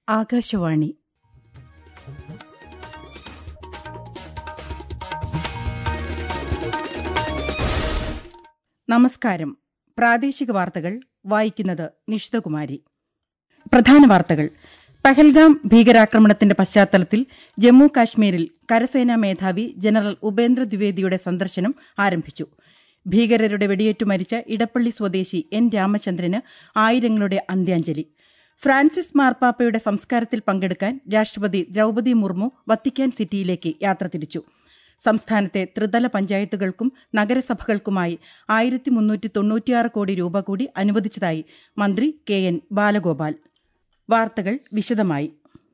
ആകാശവാണി നമസ്കാരം പ്രാദേശിക വാർത്തകൾ വായിക്കുന്നത് നിഷിതകുമാരി പ്രധാന വാർത്തകൾ പഹൽഗാം ഭീകരാക്രമണത്തിന്റെ പശ്ചാത്തലത്തിൽ ജമ്മു കാശ്മീരിൽ കരസേനാ മേധാവി ജനറൽ ഉപേന്ദ്ര ദ്വിവേദിയുടെ സന്ദർശനം ആരംഭിച്ചു ഭീകരരുടെ വെടിയേറ്റു മരിച്ച ഇടപ്പള്ളി സ്വദേശി എൻ രാമചന്ദ്രന് ആയിരങ്ങളുടെ അന്ത്യാഞ്ജലി ഫ്രാൻസിസ് മാർപ്പാപ്പയുടെ സംസ്കാരത്തിൽ പങ്കെടുക്കാൻ രാഷ്ട്രപതി ദ്രൗപദി മുർമു വത്തിക്കാൻ സിറ്റിയിലേക്ക് യാത്ര തിരിച്ചു സംസ്ഥാനത്തെ ത്രിതല പഞ്ചായത്തുകൾക്കും നഗരസഭകൾക്കുമായി ആയിരത്തി മുന്നൂറ്റി തൊണ്ണൂറ്റിയാറ് കോടി രൂപ കൂടി അനുവദിച്ചതായി മന്ത്രി കെ എൻ ബാലഗോപാൽ വാർത്തകൾ വിശദമായി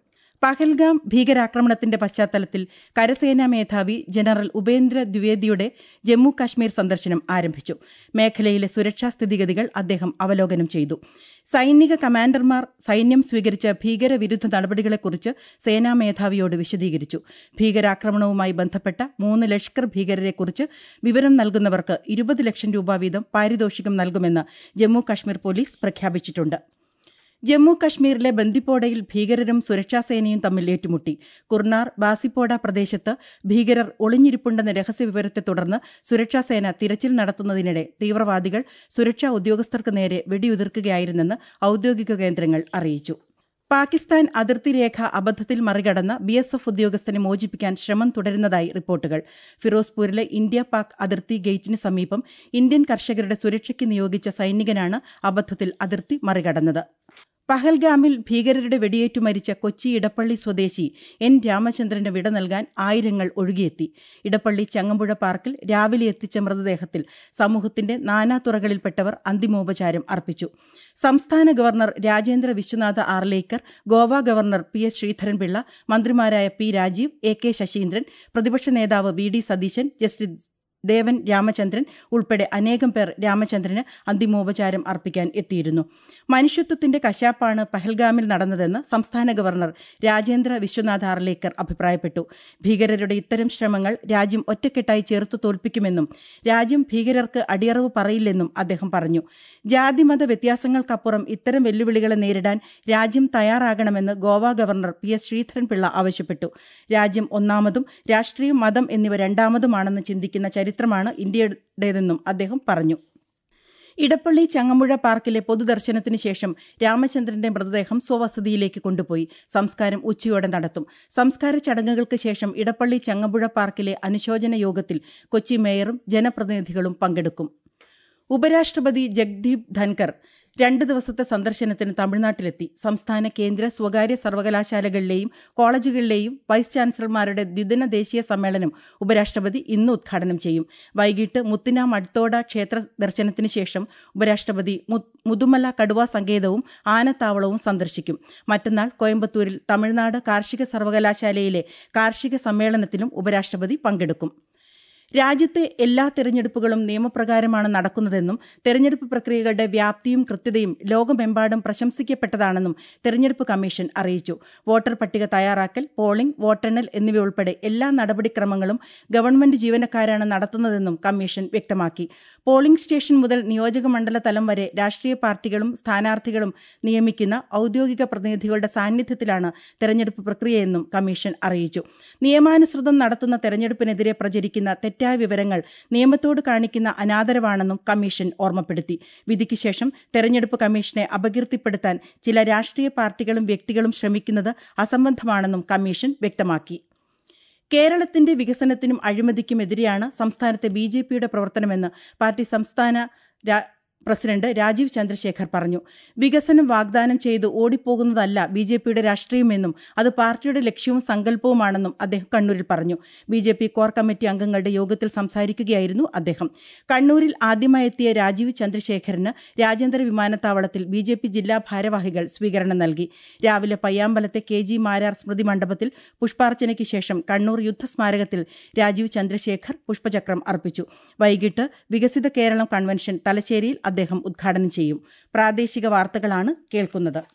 പഹൽഗാം ഭീകരാക്രമണത്തിന്റെ പശ്ചാത്തലത്തിൽ കരസേനാ മേധാവി ജനറൽ ഉപേന്ദ്ര ദ്വിവേദിയുടെ ജമ്മു കാശ്മീർ സന്ദർശനം ആരംഭിച്ചു മേഖലയിലെ സുരക്ഷാ സ്ഥിതിഗതികൾ അദ്ദേഹം അവലോകനം ചെയ്തു സൈനിക കമാൻഡർമാർ സൈന്യം സ്വീകരിച്ച ഭീകരവിരുദ്ധ നടപടികളെക്കുറിച്ച് സേനാ മേധാവിയോട് വിശദീകരിച്ചു ഭീകരാക്രമണവുമായി ബന്ധപ്പെട്ട മൂന്ന് ലഷ്കർ ഭീകരരെക്കുറിച്ച് വിവരം നൽകുന്നവർക്ക് ഇരുപത് ലക്ഷം രൂപ വീതം പാരിതോഷികം നൽകുമെന്ന് ജമ്മു കാശ്മീർ പോലീസ് പ്രഖ്യാപിച്ചിട്ടുണ്ട് ജമ്മു കശ്മീരിലെ ബന്ദിപ്പോടയിൽ ഭീകരരും സുരക്ഷാസേനയും തമ്മിൽ ഏറ്റുമുട്ടി കുർനാർ ബാസിപ്പോഡ പ്രദേശത്ത് ഭീകരർ ഒളിഞ്ഞിരിപ്പുണ്ടെന്ന രഹസ്യവിവരത്തെ തുടർന്ന് സുരക്ഷാസേന തിരച്ചിൽ നടത്തുന്നതിനിടെ തീവ്രവാദികൾ സുരക്ഷാ ഉദ്യോഗസ്ഥർക്ക് നേരെ വെടിയുതിർക്കുകയായിരുന്നെന്ന് ഔദ്യോഗിക കേന്ദ്രങ്ങൾ അറിയിച്ചു പാകിസ്ഥാൻ അതിർത്തി രേഖ അബദ്ധത്തിൽ മറികടന്ന ബി എസ് എഫ് ഉദ്യോഗസ്ഥനെ മോചിപ്പിക്കാൻ ശ്രമം തുടരുന്നതായി റിപ്പോർട്ടുകൾ ഫിറോസ്പൂരിലെ ഇന്ത്യ പാക് അതിർത്തി ഗേറ്റിന് സമീപം ഇന്ത്യൻ കർഷകരുടെ സുരക്ഷയ്ക്ക് നിയോഗിച്ച സൈനികനാണ് അബദ്ധത്തിൽ അതിർത്തി മറികടന്നത് പഹൽഗാമിൽ ഭീകരരുടെ വെടിയേറ്റു മരിച്ച കൊച്ചി ഇടപ്പള്ളി സ്വദേശി എൻ രാമചന്ദ്രന് വിട നൽകാൻ ആയിരങ്ങൾ ഒഴുകിയെത്തി ഇടപ്പള്ളി ചങ്ങമ്പുഴ പാർക്കിൽ രാവിലെ എത്തിച്ച മൃതദേഹത്തിൽ സമൂഹത്തിന്റെ നാനാതുറകളിൽപ്പെട്ടവർ അന്തിമോപചാരം അർപ്പിച്ചു സംസ്ഥാന governor Rajendra Vishwanath Arlekar Goa governor P S Sreedharan Pillai മന്ത്രിമാരായ P Rajeev A K Saseendran പ്രതിപക്ഷ നേതാവ് V D Satheesan justice Devan Ramachandran ഉൾപ്പെടെ അനേകം പേർ രാമചന്ദ്രന് അന്തിമോപചാരം അർപ്പിക്കാൻ എത്തിയിരുന്നു മനുഷ്യത്വത്തിന്റെ കശാപ്പാണ് പഹൽഗാമിൽ നടന്നതെന്ന് സംസ്ഥാന ഗവർണർ രാജേന്ദ്ര വിശ്വനാഥ് ആർലേക്കർ അഭിപ്രായപ്പെട്ടു ഭീകരരുടെ ഇത്തരം ശ്രമങ്ങൾ രാജ്യം ഒറ്റക്കെട്ടായി ചേർത്തു തോൽപ്പിക്കുമെന്നും രാജ്യം ഭീകരർക്ക് അടിയറവ് പറയില്ലെന്നും അദ്ദേഹം പറഞ്ഞു ജാതിമത വ്യത്യാസങ്ങൾക്കപ്പുറം ഇത്തരം വെല്ലുവിളികളെ നേരിടാൻ രാജ്യം തയ്യാറാകണമെന്ന് Goa governor P S Sreedharan Pillai ആവശ്യപ്പെട്ടു രാജ്യം ഒന്നാമതും രാഷ്ട്രീയം മതം എന്നിവ രണ്ടാമതുമാണെന്ന് ചിന്തിക്കുന്ന ചരിത്രമാണ് ഇന്ത്യയുടേതെന്നും അദ്ദേഹം പറഞ്ഞു ഇടപ്പള്ളി ചങ്ങമ്പുഴ പാർക്കിലെ പൊതുദർശനത്തിന് ശേഷം രാമചന്ദ്രന്റെ മൃതദേഹം സ്വവസതിയിലേക്ക് കൊണ്ടുപോയി സംസ്കാരം ഉച്ചയോടെ നടത്തും സംസ്കാര ചടങ്ങുകൾക്ക് ശേഷം ഇടപ്പള്ളി ചങ്ങമ്പുഴ പാർക്കിലെ അനുശോചന യോഗത്തിൽ കൊച്ചി മേയറും ജനപ്രതിനിധികളും പങ്കെടുക്കും ഉപരാഷ്ട്രപതി ജഗ്ദീപ് ധൻകർ രണ്ട് ദിവസത്തെ സന്ദർശനത്തിന് തമിഴ്നാട്ടിലെത്തി സംസ്ഥാന കേന്ദ്ര സ്വകാര്യ സർവകലാശാലകളിലെയും കോളേജുകളിലെയും വൈസ് ചാൻസലർമാരുടെ ദ്വിദിന ദേശീയ സമ്മേളനം ഉപരാഷ്ട്രപതി ഇന്ന് ഉദ്ഘാടനം ചെയ്യും വൈകിട്ട് മുത്തിന മഡ്ത്തോട ക്ഷേത്ര ദർശനത്തിന് ശേഷം ഉപരാഷ്ട്രപതി മുതുമല കടുവ സങ്കേതവും ആനത്താവളവും സന്ദർശിക്കും മറ്റന്നാൾ കോയമ്പത്തൂരിൽ തമിഴ്നാട് കാർഷിക സർവകലാശാലയിലെ കാർഷിക സമ്മേളനത്തിലും ഉപരാഷ്ട്രപതി പങ്കെടുക്കും രാജ്യത്തെ എല്ലാ തെരഞ്ഞെടുപ്പുകളും നിയമപ്രകാരമാണ് നടക്കുന്നതെന്നും തെരഞ്ഞെടുപ്പ് പ്രക്രിയകളുടെ വ്യാപ്തിയും കൃത്യതയും ലോകമെമ്പാടും പ്രശംസിക്കപ്പെട്ടതാണെന്നും തെരഞ്ഞെടുപ്പ് കമ്മീഷൻ അറിയിച്ചു വോട്ടർ പട്ടിക തയ്യാറാക്കൽ പോളിംഗ് വോട്ടെണ്ണൽ എന്നിവയുൾപ്പെടെ എല്ലാ നടപടിക്രമങ്ങളും ഗവൺമെന്റ് ജീവനക്കാരാണ് നടത്തുന്നതെന്നും കമ്മീഷൻ വ്യക്തമാക്കി പോളിംഗ് സ്റ്റേഷൻ മുതൽ നിയോജക മണ്ഡല തലം വരെ രാഷ്ട്രീയ പാർട്ടികളും സ്ഥാനാർത്ഥികളും നിയമിക്കുന്ന ഔദ്യോഗിക പ്രതിനിധികളുടെ സാന്നിധ്യത്തിലാണ് തെരഞ്ഞെടുപ്പ് പ്രക്രിയയെന്നും കമ്മീഷൻ അറിയിച്ചു നിയമാനുസൃതം നടത്തുന്ന തെരഞ്ഞെടുപ്പിനെതിരെ പ്രചരിക്കുന്ന തെറ്റായ വിവരങ്ങൾ നിയമത്തോട് കാണിക്കുന്ന അനാദരവാണെന്നും കമ്മീഷൻ ഓർമ്മപ്പെടുത്തി വിധിക്ക് ശേഷം തെരഞ്ഞെടുപ്പ് കമ്മീഷനെ അപകീർത്തിപ്പെടുത്താൻ ചില രാഷ്ട്രീയ പാർട്ടികളും വ്യക്തികളും ശ്രമിക്കുന്നത് അസംബന്ധമാണെന്നും കമ്മീഷൻ വ്യക്തമാക്കി കേരളത്തിന്റെ വികസനത്തിനും അഴിമതിക്കുമെതിരെയാണ് സംസ്ഥാനത്തെ ബി ജെ പിയുടെ പ്രവർത്തനമെന്ന് പാർട്ടി സംസ്ഥാന പ്രസിഡന്റ് രാജീവ് ചന്ദ്രശേഖർ പറഞ്ഞു വികസനം വാഗ്ദാനം ചെയ്ത് ഓടിപ്പോകുന്നതല്ല ബി ജെ പിയുടെ രാഷ്ട്രീയമെന്നും അത് പാർട്ടിയുടെ ലക്ഷ്യവും സങ്കല്പവുമാണെന്നും അദ്ദേഹം കണ്ണൂരിൽ പറഞ്ഞു B J P core committee അംഗങ്ങളുടെ യോഗത്തിൽ സംസാരിക്കുകയായിരുന്നു അദ്ദേഹം കണ്ണൂരിൽ ആദ്യമായി എത്തിയ രാജീവ് ചന്ദ്രശേഖറിന് രാജ്യാന്തര വിമാനത്താവളത്തിൽ ബി ജെ പി ജില്ലാ ഭാരവാഹികൾ സ്വീകരണം നൽകി രാവിലെ പയ്യാമ്പലത്തെ കെ ജി മാരാർ സ്മൃതി മണ്ഡപത്തിൽ പുഷ്പാർച്ചനയ്ക്ക് ശേഷം കണ്ണൂർ യുദ്ധസ്മാരകത്തിൽ രാജീവ് ചന്ദ്രശേഖർ പുഷ്പചക്രം അർപ്പിച്ചു വൈകിട്ട് വികസിത കേരളം കൺവെൻഷൻ തലശ്ശേരിയിൽ അദ്ദേഹം ഉദ്ഘാടനം ചെയ്യും പ്രാദേശിക വാർത്തകളാണ് കേൾക്കുന്നത്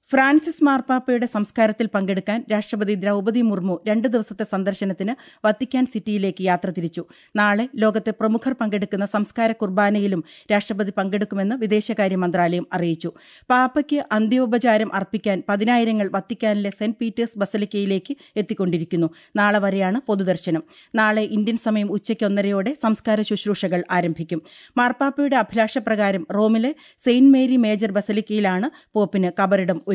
ഫ്രാൻസിസ് മാർപ്പാപ്പയുടെ സംസ്കാരത്തിൽ പങ്കെടുക്കാൻ രാഷ്ട്രപതി ദ്രൗപദി മുർമു രണ്ട് ദിവസത്തെ സന്ദർശനത്തിന് വത്തിക്കാൻ സിറ്റിയിലേക്ക് യാത്ര തിരിച്ചു നാളെ ലോകത്തെ പ്രമുഖർ പങ്കെടുക്കുന്ന സംസ്കാര കുർബാനയിലും രാഷ്ട്രപതി പങ്കെടുക്കുമെന്ന് വിദേശകാര്യ മന്ത്രാലയം അറിയിച്ചു പാപ്പയ്ക്ക് അന്ത്യോപചാരം അർപ്പിക്കാൻ പതിനായിരങ്ങൾ വത്തിക്കാനിലെ സെന്റ് പീറ്റേഴ്സ് ബസലിക്കയിലേക്ക് എത്തിക്കൊണ്ടിരിക്കുന്നു നാളെ വരെയാണ് പൊതുദർശനം നാളെ ഇന്ത്യൻ സമയം ഉച്ചയ്ക്ക് ഒന്നരയോടെ സംസ്കാര ശുശ്രൂഷകൾ ആരംഭിക്കും മാർപ്പാപ്പയുടെ അഭിലാഷപ്രകാരം റോമിലെ സെയിന്റ് മേരി മേജർ ബസലിക്കയിലാണ് പോപ്പിന് കബറിടം ഒരുക്കുന്നത്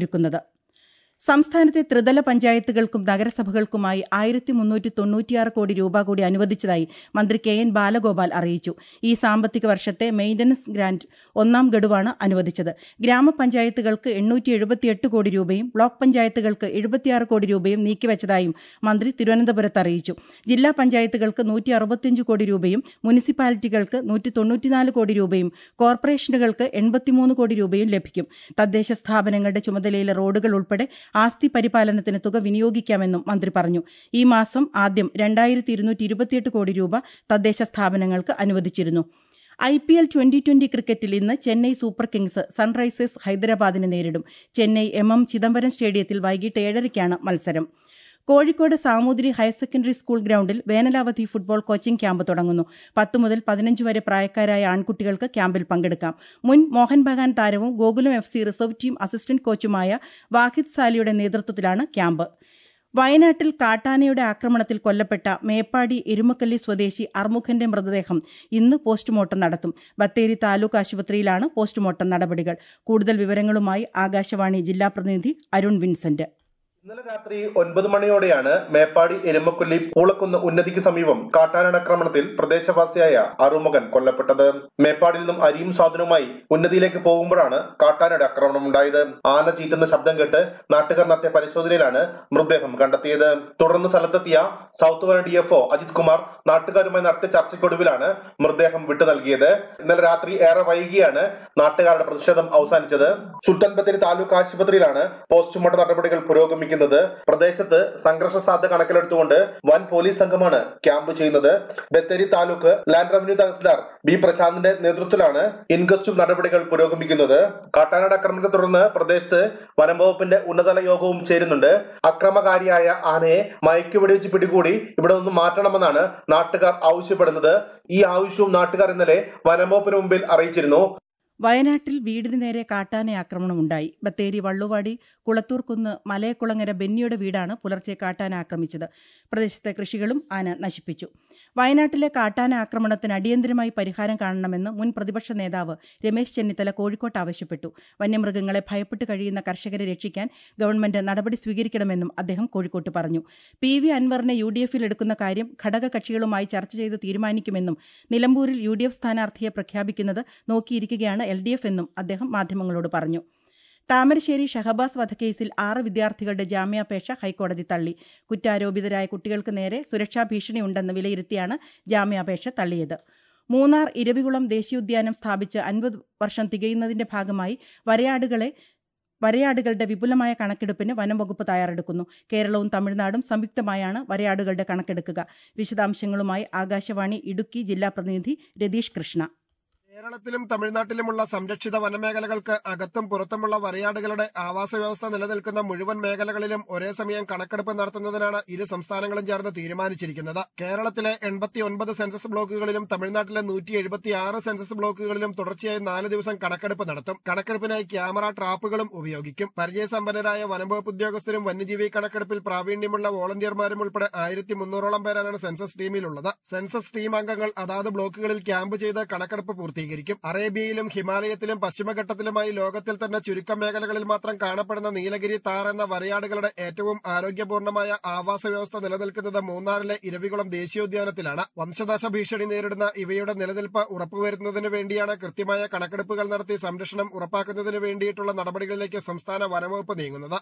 സംസ്ഥാനത്തെ ത്രിതല പഞ്ചായത്തുകൾക്കും നഗരസഭകൾക്കുമായി ആയിരത്തി മുന്നൂറ്റി തൊണ്ണൂറ്റിയാറ് കോടി രൂപ കൂടി അനുവദിച്ചതായി മന്ത്രി കെ എൻ ബാലഗോപാൽ അറിയിച്ചു ഈ സാമ്പത്തിക വർഷത്തെ മെയിന്റനൻസ് ഗ്രാന്റ് ഒന്നാം ഗഡുവാണ് അനുവദിച്ചത് ഗ്രാമപഞ്ചായത്തുകൾക്ക് എണ്ണൂറ്റി എഴുപത്തിയെട്ട് കോടി രൂപയും ബ്ലോക്ക് പഞ്ചായത്തുകൾക്ക് എഴുപത്തിയാറ് കോടി രൂപയും നീക്കിവച്ചതായും മന്ത്രി തിരുവനന്തപുരത്ത് അറിയിച്ചു ജില്ലാ പഞ്ചായത്തുകൾക്ക് നൂറ്റി അറുപത്തിയഞ്ച് കോടി രൂപയും മുനിസിപ്പാലിറ്റികൾക്ക് നൂറ്റി തൊണ്ണൂറ്റിനാല് കോടി രൂപയും കോർപ്പറേഷനുകൾക്ക് എൺപത്തിമൂന്ന് കോടി രൂപയും ലഭിക്കും തദ്ദേശ സ്ഥാപനങ്ങളുടെ ചുമതലയിലെ റോഡുകൾ ഉൾപ്പെടെ ആസ്തി പരിപാലനത്തിന് തുക വിനിയോഗിക്കാമെന്നും മന്ത്രി പറഞ്ഞു ഈ മാസം ആദ്യം രണ്ടായിരത്തി ഇരുന്നൂറ്റി ഇരുപത്തിയെട്ട് കോടി രൂപ തദ്ദേശ സ്ഥാപനങ്ങൾക്ക് അനുവദിച്ചിരുന്നു I P L twenty twenty ക്രിക്കറ്റിൽ ഇന്ന് ചെന്നൈ സൂപ്പർ കിങ്സ് സൺറൈസേഴ്സ് ഹൈദരാബാദിനെ നേരിടും ചെന്നൈ എം എം ചിദംബരം സ്റ്റേഡിയത്തിൽ വൈകിട്ട് ഏഴരയ്ക്കാണ് മത്സരം Kozhikode Samoothiri higher secondary school ഗ്രൗണ്ടിൽ വേനലാവധി ഫുട്ബോൾ കോച്ചിംഗ് ക്യാമ്പ് തുടങ്ങുന്നു പത്ത് മുതൽ പതിനഞ്ച് വരെ പ്രായക്കാരായ ആൺകുട്ടികൾക്ക് ക്യാമ്പിൽ പങ്കെടുക്കാം മുൻ മോഹൻ ബഗാൻ താരവും Gokulam F C reserve team assistant കോച്ചുമായ വാഹിദ് സാലിയുടെ നേതൃത്വത്തിലാണ് ക്യാമ്പ് വയനാട്ടിൽ കാട്ടാനയുടെ ആക്രമണത്തിൽ കൊല്ലപ്പെട്ട മേപ്പാടി എരുമക്കല്ലി സ്വദേശി അർമുഖന്റെ മൃതദേഹം ഇന്ന് പോസ്റ്റ്മോർട്ടം നടത്തും ബത്തേരി താലൂക്ക് ആശുപത്രിയിലാണ് പോസ്റ്റ്മോർട്ടം നടപടികൾ കൂടുതൽ വിവരങ്ങളുമായി ആകാശവാണി ജില്ലാ പ്രതിനിധി അരുൺ വിൻസെന്റ് ഇന്നലെ രാത്രി ഒൻപത് മണിയോടെയാണ് മേപ്പാടി എരുമക്കൊല്ലി പൂളക്കുന്ന് ഉന്നതിക്ക് സമീപം കാട്ടാനാക്രമണത്തിൽ പ്രദേശവാസിയായ അറുമുഖൻ കൊല്ലപ്പെട്ടത് മേപ്പാടിൽ നിന്നും അരിയും സാധനവുമായി ഉന്നതിയിലേക്ക് പോകുമ്പോഴാണ് കാട്ടാനയുടെ ആക്രമണം ഉണ്ടായത് ആന ചീറ്റുന്ന ശബ്ദം കേട്ട് നാട്ടുകാർ നടത്തിയ പരിശോധനയിലാണ് മൃതദേഹം കണ്ടെത്തിയത് തുടർന്ന് സ്ഥലത്തെത്തിയ സൗത്ത് വന ഡി എഫ് അജിത് കുമാർ നാട്ടുകാരുമായി നടത്തിയ ചർച്ചയ്ക്കൊടുവിലാണ് മൃതദേഹം വിട്ടു നൽകിയത് ഇന്നലെ രാത്രി ഏറെ വൈകിയാണ് നാട്ടുകാരുടെ പ്രതിഷേധം അവസാനിച്ചത് സുൽത്താൻ ബത്തേരി താലൂക്ക് ആശുപത്രിയിലാണ് പോസ്റ്റ്മോർട്ടം നടപടികൾ പുരോഗമിക്കുന്നത് പ്രദേശത്ത് സംഘർഷ സാധ്യത കണക്കിലെടുത്തുകൊണ്ട് വൻ പോലീസ് സംഘമാണ് ക്യാമ്പ് ചെയ്യുന്നത് Bathery taluk land revenue tahsildar B പ്രശാന്തിന്റെ നേതൃത്വത്തിലാണ് ഇൻക്വസ്റ്റ് നടപടികൾ പുരോഗമിക്കുന്നത് കാട്ടാനാട് ആക്രമണത്തെ തുടർന്ന് പ്രദേശത്ത് വനം വകുപ്പിന്റെ ഉന്നതതല യോഗവും ചേരുന്നുണ്ട് അക്രമകാരിയായ ആനയെ മയക്കുവെടിവെച്ച് പിടികൂടി ഇവിടെ നിന്ന് മാറ്റണമെന്നാണ് നാട്ടുകാർ ആവശ്യപ്പെടുന്നത് ഈ ആവശ്യവും നാട്ടുകാർ ഇന്നലെ വനം വകുപ്പിന് മുമ്പിൽ അറിയിച്ചിരുന്നു വയനാട്ടിൽ വീടിന് നേരെ കാട്ടാന ആക്രമണമുണ്ടായി ബത്തേരി വള്ളുവാടി കുളത്തൂർക്കുന്ന് മലയക്കുളങ്ങര ബെന്നിയുടെ വീടാണ് പുലർച്ചെ കാട്ടാന ആക്രമിച്ചത് പ്രദേശത്തെ കൃഷികളും ആന നശിപ്പിച്ചു വയനാട്ടിലെ കാട്ടാന ആക്രമണത്തിന് അടിയന്തരമായി പരിഹാരം കാണണമെന്ന് മുൻ പ്രതിപക്ഷ നേതാവ് രമേശ് ചെന്നിത്തല കോഴിക്കോട്ട് ആവശ്യപ്പെട്ടു വന്യമൃഗങ്ങളെ ഭയപ്പെട്ട് കഴിയുന്ന കർഷകരെ രക്ഷിക്കാൻ ഗവൺമെന്റ് നടപടി സ്വീകരിക്കണമെന്നും അദ്ദേഹം കോഴിക്കോട്ട് പറഞ്ഞു പി വി അൻവറിനെ യു ഡി എഫിൽ എടുക്കുന്ന കാര്യം ഘടകകക്ഷികളുമായി ചർച്ച ചെയ്ത് തീരുമാനിക്കുമെന്നും നിലമ്പൂരിൽ യു ഡി എഫ് സ്ഥാനാർത്ഥിയെ പ്രഖ്യാപിക്കുന്നത് നോക്കിയിരിക്കുകയാണ് എൽ ഡി എഫ് എന്നും അദ്ദേഹം മാധ്യമങ്ങളോട് പറഞ്ഞു താമരശ്ശേരി ഷഹബാസ് വധക്കേസിൽ ആറ് വിദ്യാർത്ഥികളുടെ ജാമ്യാപേക്ഷ ഹൈക്കോടതി തള്ളി കുറ്റാരോപിതരായ കുട്ടികൾക്ക് നേരെ സുരക്ഷാ ഭീഷണിയുണ്ടെന്ന് വിലയിരുത്തിയാണ് ജാമ്യാപേക്ഷ തള്ളിയത് മൂന്നാർ ഇരവികുളം ദേശീയോദ്യാനം സ്ഥാപിച്ച് അൻപത് വർഷം തികയുന്നതിന്റെ ഭാഗമായി വരയാടുകളെ വരയാടുകളുടെ വിപുലമായ കണക്കെടുപ്പിന് വനം വകുപ്പ് തയ്യാറെടുക്കുന്നു കേരളവും തമിഴ്നാടും സംയുക്തമായാണ് വരയാടുകളുടെ കണക്കെടുക്കുക വിശദാംശങ്ങളുമായി ആകാശവാണി ഇടുക്കി ജില്ലാ പ്രതിനിധി രതീഷ് കൃഷ്ണ കേരളത്തിലും തമിഴ്നാട്ടിലുമുള്ള സംരക്ഷിത വനമേഖലകൾക്ക് അകത്തും പുറത്തുമുള്ള വരയാടുകളുടെ ആവാസ വ്യവസ്ഥ നിലനിൽക്കുന്ന മുഴുവൻ മേഖലകളിലും ഒരേ സമയം കണക്കെടുപ്പ് നടത്തുന്നതിനാണ് ഇരു സംസ്ഥാനങ്ങളും ചേർന്ന് തീരുമാനിച്ചിരിക്കുന്നത് കേരളത്തിലെ എൺപത്തി ഒൻപത് സെൻസസ് ബ്ലോക്കുകളിലും തമിഴ്നാട്ടിലെ നൂറ്റി എഴുപത്തിയാറ് സെൻസസ് ബ്ലോക്കുകളിലും തുടർച്ചയായി നാല് ദിവസം കണക്കെടുപ്പ് നടത്തും കണക്കെടുപ്പിനായി ക്യാമറ ട്രാപ്പുകളും ഉപയോഗിക്കും പരിചയസമ്പന്നരായ വനംവകുപ്പ് ഉദ്യോഗസ്ഥരും വന്യജീവി കണക്കെടുപ്പിൽ പ്രാവീണ്യമുള്ള വോളണ്ടിയർമാരും ഉൾപ്പെടെ ആയിരത്തി മുന്നൂറോളം പേരാണ് സെൻസസ് ടീമിലുള്ളത് സെൻസസ് ടീം അംഗങ്ങൾ അതാത് ബ്ലോക്കുകളിൽ ക്യാമ്പ് ചെയ്ത് കണക്കെടുപ്പ് പൂർത്തീകരിക്കും അറേബ്യയിലും ഹിമാലയത്തിലും പശ്ചിമഘട്ടത്തിലുമായി ലോകത്തിൽ തന്നെ ചുരുക്കം മേഖലകളിൽ മാത്രം കാണപ്പെടുന്ന നീലഗിരി താർ എന്ന വരയാടുകളുടെ ഏറ്റവും ആരോഗ്യപൂർണമായ ആവാസ വ്യവസ്ഥ നിലനിൽക്കുന്നത് മൂന്നാറിലെ ഇരവികുളം ദേശീയോദ്യാനത്തിലാണ് വംശനാശ ഭീഷണി നേരിടുന്ന ഇവയുടെ നിലനിൽപ്പ് ഉറപ്പുവരുത്തുന്നതിന് വേണ്ടിയാണ് കൃത്യമായ കണക്കെടുപ്പുകൾ നടത്തി സംരക്ഷണം ഉറപ്പാക്കുന്നതിന് വേണ്ടിയിട്ടുള്ള നടപടികളിലേക്ക് സംസ്ഥാന വനംവകുപ്പ് നീങ്ങുന്നത്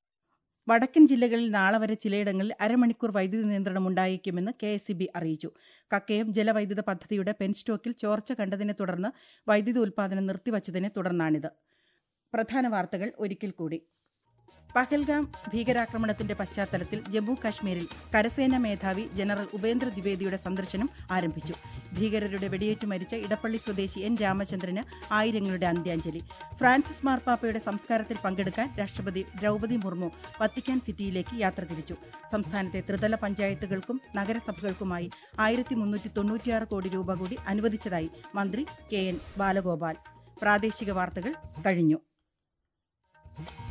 വടക്കൻ ജില്ലകളിൽ നാളെ വരെ ചിലയിടങ്ങളിൽ അരമണിക്കൂർ വൈദ്യുതി നിയന്ത്രണം ഉണ്ടായേക്കുമെന്ന് കെ എസ് അറിയിച്ചു കക്കയം ജലവൈദ്യുത പദ്ധതിയുടെ പെൻസ്റ്റോക്കിൽ ചോർച്ച കണ്ടതിനെ തുടർന്ന് വൈദ്യുതി ഉൽപ്പാദനം നിർത്തിവച്ചതിനെ തുടർന്നാണിത് പ്രധാന വാർത്തകൾ ഒരിക്കൽ കൂടി പഹൽഗാം ഭീകരാക്രമണത്തിന്റെ പശ്ചാത്തലത്തിൽ ജമ്മു കാശ്മീരിൽ കരസേനാ മേധാവി ജനറൽ ഉപേന്ദ്ര ദ്വിവേദിയുടെ സന്ദർശനം ആരംഭിച്ചു ഭീകരരുടെ വെടിയേറ്റ് മരിച്ച ഇടപ്പള്ളി സ്വദേശി എൻ രാമചന്ദ്രന് ആയിരങ്ങളുടെ അന്ത്യാഞ്ജലി ഫ്രാൻസിസ് മാർപ്പാപ്പയുടെ സംസ്കാരത്തിൽ പങ്കെടുക്കാൻ രാഷ്ട്രപതി ദ്രൌപതി മുർമു വത്തിക്കാൻ സിറ്റിയിലേക്ക് യാത്ര തിരിച്ചു സംസ്ഥാനത്തെ ത്രിതല പഞ്ചായത്തുകൾക്കും നഗരസഭകൾക്കുമായി ആയിരത്തി മുന്നൂറ്റി തൊണ്ണൂറ്റിയാറ് കോടി രൂപ കൂടി അനുവദിച്ചതായി മന്ത്രി കെ എൻ ബാലഗോപാൽ പ്രാദേശിക വാർത്തകൾ കഴിഞ്ഞു